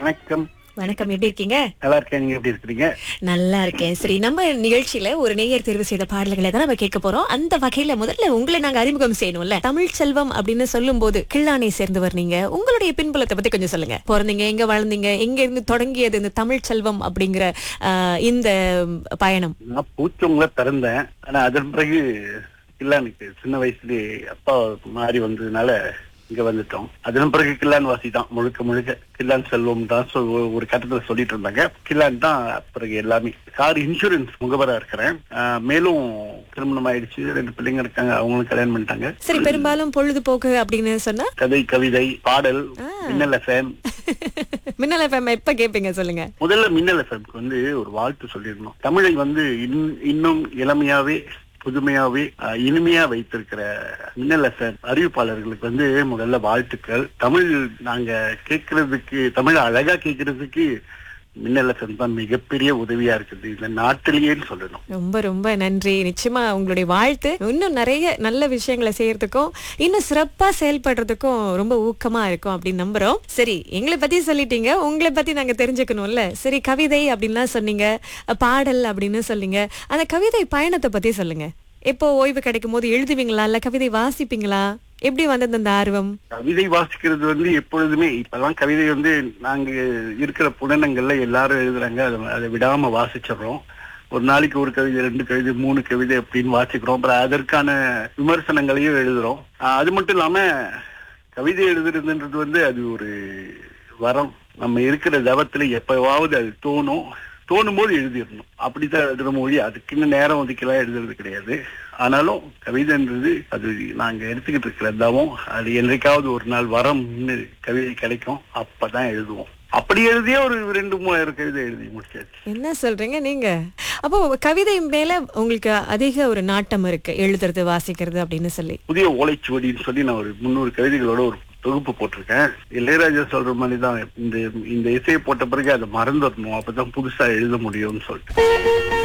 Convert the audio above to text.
வணக்கம் வணக்கம் எப்படி இருக்கீங்க நல்லா இருக்கேன் நீங்க எப்படி இருக்கிறீங்க நல்லா இருக்கேன் சரி நம்ம நிகழ்ச்சியில ஒரு நேயர் தேர்வு செய்த பாடல்களை தான் நம்ம கேட்க போறோம் அந்த வகையில முதல்ல உங்களை நாங்க அறிமுகம் செய்யணும்ல தமிழ் செல்வம் அப்படின்னு சொல்லும் போது கிள்ளானை சேர்ந்தவர் நீங்க உங்களுடைய பின்புலத்தை பத்தி கொஞ்சம் சொல்லுங்க பிறந்தீங்க எங்க வளர்ந்தீங்க எங்க இருந்து தொடங்கியது இந்த தமிழ் செல்வம் அப்படிங்கிற ஆஹ், இந்த பயணம் நான் பூச்சவங்கள பிறந்தேன் ஆனா அதன் பிறகு கில்லானுக்கு சின்ன வயசுலயே அப்பா மாறி வந்ததுனால இங்க வந்துட்டோம் அதன் பிறகு கில்லான் வாசி தான் முழுக்க முழுக்க கில்லான் செல்வம் தான் சொ- ஒரு- ஒரு கட்டத்துல சொல்லிட்டு இருந்தாங்க கில்லான் தான் பிறகு எல்லாமே கார் இன்சூரன்ஸ் முகவரா இருக்கிறேன் ஆஹ், மேலும் திருமணம் ஆயிடுச்சு ரெண்டு பிள்ளைங்க இருக்காங்க அவங்களும் கல்யாணம் பண்ணிட்டாங்க சரி பெரும்பாலும் பொழுதுபோக்கு அப்படின்னு சொன்னா கதை கவிதை பாடல் மின்னல் எஃப்எம் மின்னல் எஃப்எம் எப்ப கேட்பீங்க சொல்லுங்க முதல்ல மின்னல் எஃப்எம்க்கு வந்து ஒரு வாழ்த்து சொல்லிடணும் தமிழை வந்து இன்- இன்னும் இளமையாவே புதுமையாவே அஹ், இனிமையா வைத்திருக்கிற மின்னல் எஃப்எம் அறிவிப்பாளர்களுக்கு வந்து முதல்ல வாழ்த்துக்கள் தமிழ் நாங்க கேட்கறதுக்கு தமிழ் அழகா கேட்கறதுக்கு மின்னல் எஃப்எம் தான் மிகப்பெரிய உதவியா இருக்குது இந்த நாட்டிலேயேன்னு சொல்லணும் ரொம்ப ரொம்ப நன்றி நிச்சயமா உங்களுடைய வாழ்த்து இன்னும் நிறைய நல்ல விஷயங்களை செய்யறதுக்கும் இன்னும் சிறப்பா செயல்படுறதுக்கும் ரொம்ப ஊக்கமா இருக்கும் அப்படின்னு நம்புறோம் சரி எங்களை பத்தி சொல்லிட்டீங்க உங்களை பத்தி நாங்க தெரிஞ்சுக்கணும்ல சரி கவிதை அப்படின்லாம் சொன்னீங்க பாடல் அப்படின்னு சொன்னீங்க அந்த கவிதை பயணத்தை பத்தி சொல்லுங்க எப்போ ஓய்வு கிடைக்கும் போது எழுதுவீங்களா இல்ல கவிதை வாசிப்பீங்களா எப்படி வந்தது அந்த ஆர்வம் கவிதை வாசிக்கிறது வந்து எப்பொழுதுமே இப்பெல்லாம் கவிதை வந்து நாங்க இருக்கிற புலனங்கள்ல எல்லாரும் எழுதுறாங்க அதை அதை விடாம வாசிச்சிடுறோம் ஒரு நாளைக்கு ஒரு கவிதை ரெண்டு கவிதை மூணு கவிதை அப்படின்னு வாசிக்கிறோம் அப்புறம் அதற்கான விமர்சனங்களையும் எழுதுறோம் ஆஹ் அது மட்டும் இல்லாம கவிதை எழுதுறதுன்றது வந்து அது ஒரு வரம் நம்ம இருக்கிற தவத்துல எப்பவாவது அது தோணும் தோணும் போது எழுதிடணும் அப்படித்தான் எழுதுற மொழி அதுக்குன்னு நேரம் ஒதுக்கலாம் எழுதுறது கிடையாது ஆனாலும் கவிதைன்றது அது நாங்க எடுத்துக்கிட்டு இருக்கிற தவம் அது என்றைக்காவது ஒரு நாள் வரம்னு கவிதை கிடைக்கும் அப்பதான் எழுதுவோம் அப்படி எழுதியே ஒரு ரெண்டு மூணாயிரம் கவிதை எழுதி முடிச்சாச்சு என்ன சொல்றீங்க நீங்க அப்போ கவிதை மேல உங்களுக்கு அதிக ஒரு நாட்டம் இருக்கு எழுதுறது வாசிக்கிறது அப்படின்னு சொல்லி புதிய ஓலைச்சுவடின்னு சொல்லி நான் ஒரு முந்நூறு கவிதைகளோட ஒரு தொகுப்பு போட்டிருக்கேன் இளையராஜா சொல்ற மாதிரி தான் இந்த இந்த இசையை போட்ட பிறகு அதை மறந்துடணும் அப்பதான் புதுசா எழுத முடியும்னு சொல்லிட்டு